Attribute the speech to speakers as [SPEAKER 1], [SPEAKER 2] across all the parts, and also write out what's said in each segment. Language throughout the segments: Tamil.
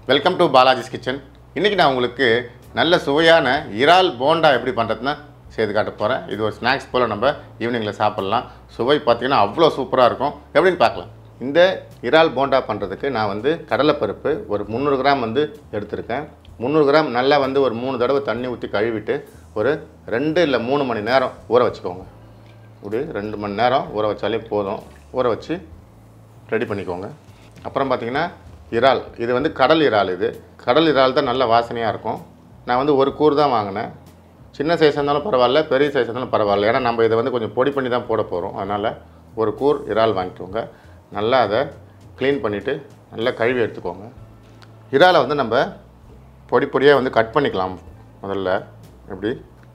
[SPEAKER 1] வெல்கம் டு பாலாஜிஸ் கிச்சன் இன்றைக்கி நான் உங்களுக்கு நல்ல சுவையான இறால் போண்டா எப்படி பண்ணுறதுன்னா செய்து காட்ட போகிறேன் இது ஒரு ஸ்நாக்ஸ் போல் நம்ம ஈவினிங்கில் சாப்பிட்லாம் சுவை பார்த்திங்கன்னா அவ்வளோ சூப்பராக இருக்கும் எப்படின்னு பார்க்கலாம் இந்த இறால் போண்டா பண்ணுறதுக்கு நான் வந்து கடலைப்பருப்பு ஒரு முந்நூறு கிராம் வந்து எடுத்திருக்கேன் முந்நூறு கிராம் நல்லா வந்து ஒரு மூணு தடவை தண்ணி ஊற்றி கழுவிட்டு ஒரு ரெண்டு இல்லை மூணு மணி நேரம் ஊற வச்சுக்கோங்க ஒரு ரெண்டு மணி நேரம் ஊற வச்சாலே போதும் ஊற வச்சு ரெடி பண்ணிக்கோங்க அப்புறம் பார்த்தீங்கன்னா இறால் இது வந்து கடல் இறால் இது கடல் இறால் தான் நல்ல வாசனையாக இருக்கும் நான் வந்து ஒரு கூர் தான் வாங்கினேன் சின்ன சைஸ் இருந்தாலும் பரவாயில்ல பெரிய சைஸ் இருந்தாலும் பரவாயில்ல ஏன்னா நம்ம இதை வந்து கொஞ்சம் பொடி பண்ணி தான் போட போகிறோம் அதனால் ஒரு கூர் இறால் வாங்கிக்கோங்க நல்லா அதை க்ளீன் பண்ணிவிட்டு நல்லா கழுவி எடுத்துக்கோங்க இறாலை வந்து நம்ம பொடி பொடியாக வந்து கட் பண்ணிக்கலாம் முதல்ல எப்படி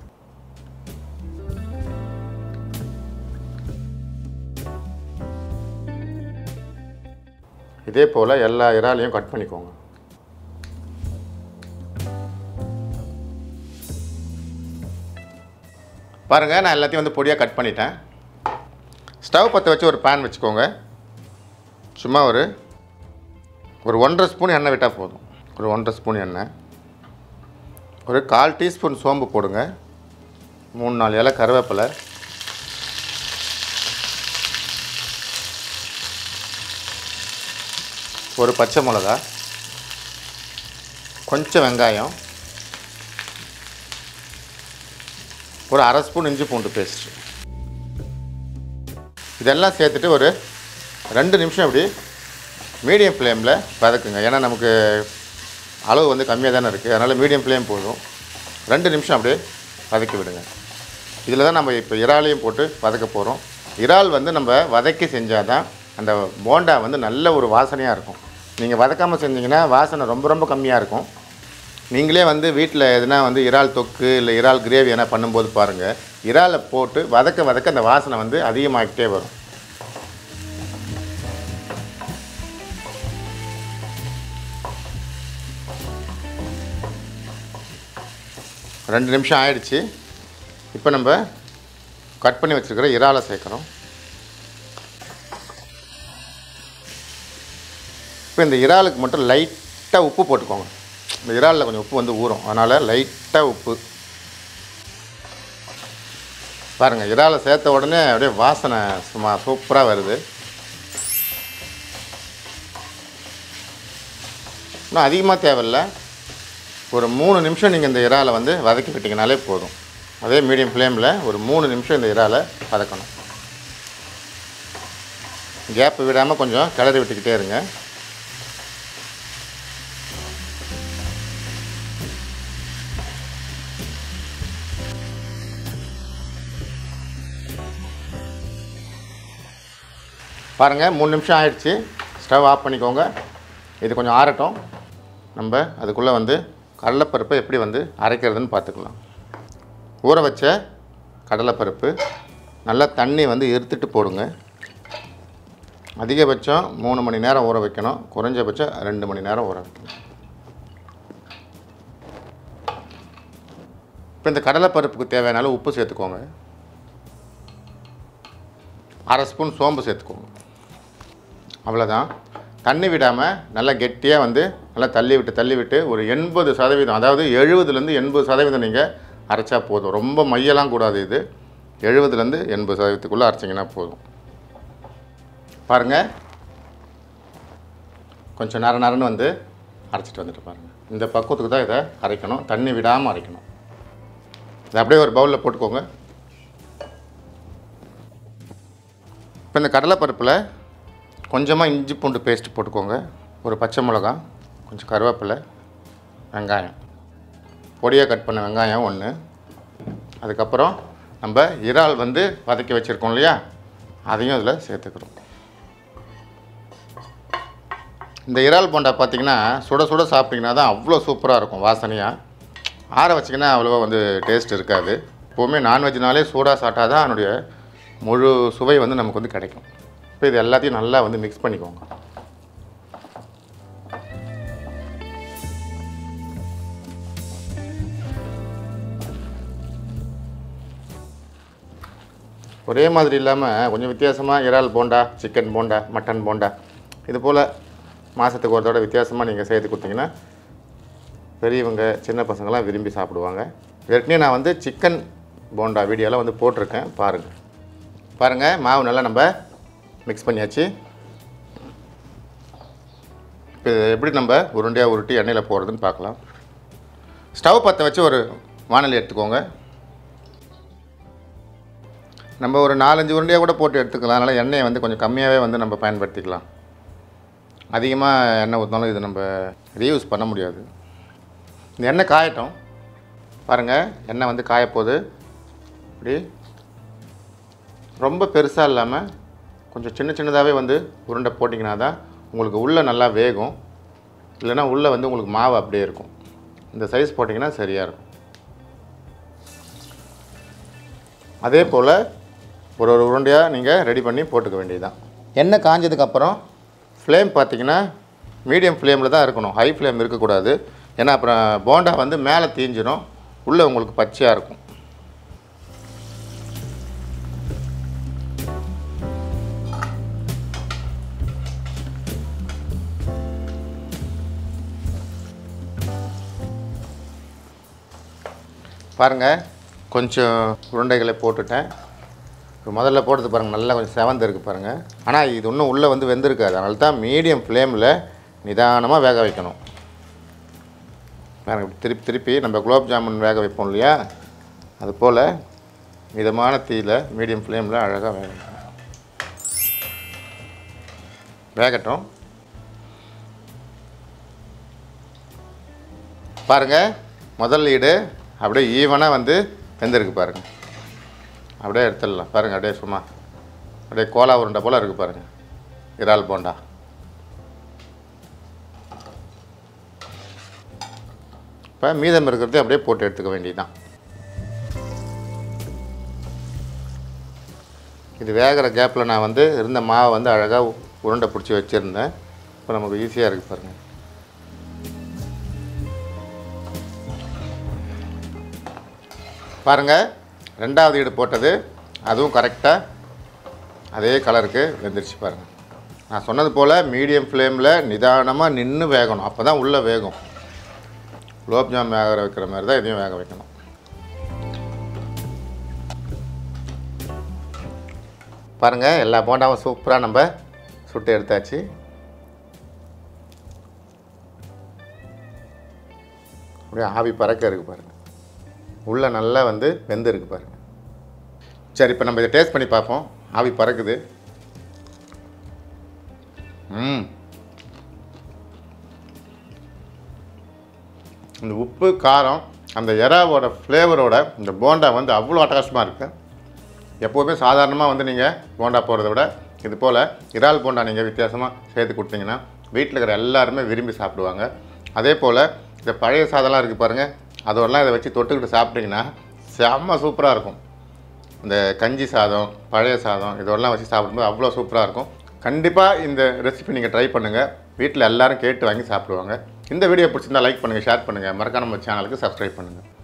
[SPEAKER 1] இதே போல் எல்லா இறாலையும் கட் பண்ணிக்கோங்க பாருங்கள் நான் எல்லாத்தையும் வந்து பொடியாக கட் பண்ணிட்டேன் ஸ்டவ் பற்ற வச்சு ஒரு பேன் வச்சுக்கோங்க சும்மா ஒரு ஒரு ஒன்றரை ஸ்பூன் எண்ணெய் விட்டால் போதும் ஒரு ஒன்றரை ஸ்பூன் எண்ணெய் ஒரு கால் டீஸ்பூன் சோம்பு போடுங்க மூணு நாலு இலை கருவேப்பிலை ஒரு பச்சை மிளகா கொஞ்சம் வெங்காயம் ஒரு அரை ஸ்பூன் இஞ்சி பூண்டு பேஸ்ட் இதெல்லாம் சேர்த்துட்டு ஒரு ரெண்டு நிமிஷம் இப்படி மீடியம் ஃப்ளேமில் வதக்குங்க ஏன்னா நமக்கு அளவு வந்து கம்மியாக தானே இருக்குது அதனால் மீடியம் ஃப்ளேம் போதும் ரெண்டு நிமிஷம் அப்படியே வதக்கி விடுங்க இதில் தான் நம்ம இப்போ இறாலையும் போட்டு வதக்க போகிறோம் இறால் வந்து நம்ம வதக்கி செஞ்சால் தான் அந்த போண்டா வந்து நல்ல ஒரு வாசனையாக இருக்கும் நீங்கள் வதக்காமல் செஞ்சீங்கன்னா வாசனை ரொம்ப ரொம்ப கம்மியாக இருக்கும் நீங்களே வந்து வீட்டில் எதுனா வந்து இறால் தொக்கு இல்லை இறால் கிரேவி எதனா பண்ணும்போது பாருங்கள் இறாலை போட்டு வதக்க வதக்க அந்த வாசனை வந்து அதிகமாகிட்டே வரும் ரெண்டு நிமிஷம் ஆயிடுச்சு இப்போ நம்ம கட் பண்ணி வச்சுருக்கிற இறாலை சேர்க்குறோம் இப்போ இந்த இறாலுக்கு மட்டும் லைட்டாக உப்பு போட்டுக்கோங்க இந்த இறாலில் கொஞ்சம் உப்பு வந்து ஊறும் அதனால் லைட்டாக உப்பு பாருங்கள் இறாலை சேர்த்த உடனே அப்படியே வாசனை சும்மா சூப்பராக வருது இன்னும் அதிகமாக தேவையில்ல ஒரு மூணு நிமிஷம் நீங்கள் இந்த இறாலை வந்து வதக்கி விட்டிங்கனாலே போதும் அதே மீடியம் ஃப்ளேமில் ஒரு மூணு நிமிஷம் இந்த இறாலை வதக்கணும் கேப் விடாமல் கொஞ்சம் கிளறி விட்டுக்கிட்டே இருங்க பாருங்கள் மூணு நிமிஷம் ஆயிடுச்சு ஸ்டவ் ஆஃப் பண்ணிக்கோங்க இது கொஞ்சம் ஆறட்டும் நம்ம அதுக்குள்ளே வந்து கடலைப்பருப்பை எப்படி வந்து அரைக்கிறதுன்னு பார்த்துக்கலாம் ஊற வச்ச கடலைப்பருப்பு நல்லா தண்ணி வந்து இருத்துட்டு போடுங்க அதிகபட்சம் மூணு மணி நேரம் ஊற வைக்கணும் குறைஞ்சபட்சம் ரெண்டு மணி நேரம் ஊற வைக்கணும் இப்போ இந்த கடலைப்பருப்புக்கு தேவையான அளவு உப்பு சேர்த்துக்கோங்க அரை ஸ்பூன் சோம்பு சேர்த்துக்கோங்க அவ்வளோதான் தண்ணி விடாமல் நல்லா கெட்டியாக வந்து நல்லா தள்ளி விட்டு தள்ளி விட்டு ஒரு எண்பது சதவீதம் அதாவது எழுபதுலேருந்து எண்பது சதவீதம் நீங்கள் அரைச்சா போதும் ரொம்ப மையெல்லாம் கூடாது இது எழுபதுலேருந்து எண்பது சதவீதத்துக்குள்ளே அரைச்சிங்கன்னா போதும் பாருங்கள் கொஞ்சம் நர நரன்னு வந்து அரைச்சிட்டு வந்துட்டு பாருங்கள் இந்த பக்குவத்துக்கு தான் இதை அரைக்கணும் தண்ணி விடாமல் அரைக்கணும் இதை அப்படியே ஒரு பவுலில் போட்டுக்கோங்க இப்போ இந்த கடலைப்பருப்பில் கொஞ்சமாக இஞ்சி பூண்டு பேஸ்ட் போட்டுக்கோங்க ஒரு பச்சை மிளகா கொஞ்சம் கருவேப்பிலை வெங்காயம் பொடியாக கட் பண்ண வெங்காயம் ஒன்று அதுக்கப்புறம் நம்ம இறால் வந்து வதக்கி வச்சுருக்கோம் இல்லையா அதையும் இதில் சேர்த்துக்கிறோம் இந்த இறால் போண்டா பார்த்திங்கன்னா சுட சுட சாப்பிட்டிங்கன்னா தான் அவ்வளோ சூப்பராக இருக்கும் வாசனையாக ஆற வச்சிங்கன்னா அவ்வளோவா வந்து டேஸ்ட் இருக்காது எப்போவுமே நான்வெஜ்னாலே சூடாக சாப்பிட்டா தான் அதனுடைய முழு சுவை வந்து நமக்கு வந்து கிடைக்கும் இப்போ இது எல்லாத்தையும் நல்லா வந்து மிக்ஸ் பண்ணிக்கோங்க ஒரே மாதிரி இல்லாமல் கொஞ்சம் வித்தியாசமாக இறால் போண்டா சிக்கன் போண்டா மட்டன் போண்டா இது போல் மாதத்துக்கு ஒரு தடவை வித்தியாசமாக நீங்கள் செய்து கொடுத்தீங்கன்னா பெரியவங்க சின்ன பசங்களாம் விரும்பி சாப்பிடுவாங்க ஏற்கனவே நான் வந்து சிக்கன் போண்டா வீடியோலாம் வந்து போட்டிருக்கேன் பாருங்கள் பாருங்கள் மாவு நல்லா நம்ம மிக்ஸ் பண்ணியாச்சு இப்போ இதை எப்படி நம்ம உருண்டையாக உருட்டி எண்ணெயில் போடுறதுன்னு பார்க்கலாம் ஸ்டவ் பற்ற வச்சு ஒரு வானொலி எடுத்துக்கோங்க நம்ம ஒரு நாலஞ்சு உருண்டையாக கூட போட்டு எடுத்துக்கலாம் அதனால் எண்ணெயை வந்து கொஞ்சம் கம்மியாகவே வந்து நம்ம பயன்படுத்திக்கலாம் அதிகமாக எண்ணெய் ஊற்றினாலும் இது நம்ம ரீயூஸ் பண்ண முடியாது இந்த எண்ணெய் காயட்டும் பாருங்கள் எண்ணெய் வந்து காயப்போகுது இப்படி ரொம்ப பெருசாக இல்லாமல் கொஞ்சம் சின்ன சின்னதாகவே வந்து உருண்டை போட்டிங்கன்னா தான் உங்களுக்கு உள்ளே நல்லா வேகும் இல்லைன்னா உள்ளே வந்து உங்களுக்கு மாவு அப்படியே இருக்கும் இந்த சைஸ் போட்டிங்கன்னா சரியாக இருக்கும் அதே போல் ஒரு ஒரு உருண்டையாக நீங்கள் ரெடி பண்ணி போட்டுக்க வேண்டியதுதான் எண்ணெய் காஞ்சதுக்கப்புறம் ஃப்ளேம் பார்த்தீங்கன்னா மீடியம் ஃப்ளேமில் தான் இருக்கணும் ஹை ஃப்ளேம் இருக்கக்கூடாது ஏன்னா அப்புறம் போண்டா வந்து மேலே தீஞ்சிரும் உள்ளே உங்களுக்கு பச்சையாக இருக்கும் பாருங்கள் கொஞ்சம் உருண்டைகளை போட்டுட்டேன் இப்போ முதல்ல போட்டது பாருங்கள் நல்லா கொஞ்சம் செவந்து இருக்குது பாருங்கள் ஆனால் இது இன்னும் உள்ளே வந்து வெந்திருக்காது அதனால தான் மீடியம் ஃப்ளேமில் நிதானமாக வேக வைக்கணும் பாருங்க இப்படி திருப்பி திருப்பி நம்ம குலோப் ஜாமுன் வேக வைப்போம் இல்லையா அது போல் மிதமான தீயில் மீடியம் ஃப்ளேமில் அழகாக வேக வைக்கணும் வேகட்டும் பாருங்கள் முதல் லீடு அப்படியே ஈவனாக வந்து வெந்திருக்கு பாருங்கள் அப்படியே எடுத்துடலாம் பாருங்கள் அப்படியே சும்மா அப்படியே கோலா உருண்டை போல் இருக்குது பாருங்கள் இறால் போண்டா இப்போ மீதம் இருக்கிறது அப்படியே போட்டு எடுத்துக்க வேண்டியதுதான் இது வேகிற கேப்பில் நான் வந்து இருந்த மாவை வந்து அழகாக உருண்டை பிடிச்சி வச்சுருந்தேன் இப்போ நமக்கு ஈஸியாக இருக்குது பாருங்கள் பாருங்கள் ரெண்டாவது ஈடு போட்டது அதுவும் கரெக்டாக அதே கலருக்கு வெந்துருச்சு பாருங்கள் நான் சொன்னது போல் மீடியம் ஃப்ளேமில் நிதானமாக நின்று வேகணும் அப்போ தான் உள்ளே வேகும் குலோப்ஜாம் வேக வைக்கிற மாதிரி தான் இதையும் வேக வைக்கணும் பாருங்கள் எல்லா போண்டாவும் சூப்பராக நம்ம சுட்டு எடுத்தாச்சு அப்படியே ஆவி பறக்க இருக்குது பாருங்கள் உள்ளே நல்லா வந்து வெந்து இருக்கு பாருங்கள் சரி இப்போ நம்ம இதை டேஸ்ட் பண்ணி பார்ப்போம் ஆவி பறக்குது ம் இந்த உப்பு காரம் அந்த எறாவோட ஃப்ளேவரோட இந்த போண்டா வந்து அவ்வளோ அட்டகாசமாக இருக்குது எப்போவுமே சாதாரணமாக வந்து நீங்கள் போண்டா போடுறத விட இது போல் இறால் போண்டா நீங்கள் வித்தியாசமாக சேர்த்து கொடுத்தீங்கன்னா வீட்டில் இருக்கிற எல்லாருமே விரும்பி சாப்பிடுவாங்க அதே போல் இந்த பழைய சாதம்லாம் இருக்குது பாருங்கள் அதோடலாம் இதை வச்சு தொட்டுக்கிட்டு சாப்பிட்டீங்கன்னா செம்ம சூப்பராக இருக்கும் இந்த கஞ்சி சாதம் பழைய சாதம் இதெல்லாம் வச்சு சாப்பிடும்போது அவ்வளோ சூப்பராக இருக்கும் கண்டிப்பாக இந்த ரெசிபி நீங்கள் ட்ரை பண்ணுங்கள் வீட்டில் எல்லாரும் கேட்டு வாங்கி சாப்பிடுவாங்க இந்த வீடியோ பிடிச்சிருந்தா லைக் பண்ணுங்கள் ஷேர் பண்ணுங்கள் மறக்காம நம்ம சேனலுக்கு சப்ஸ்கிரைப் பண்ணுங்கள்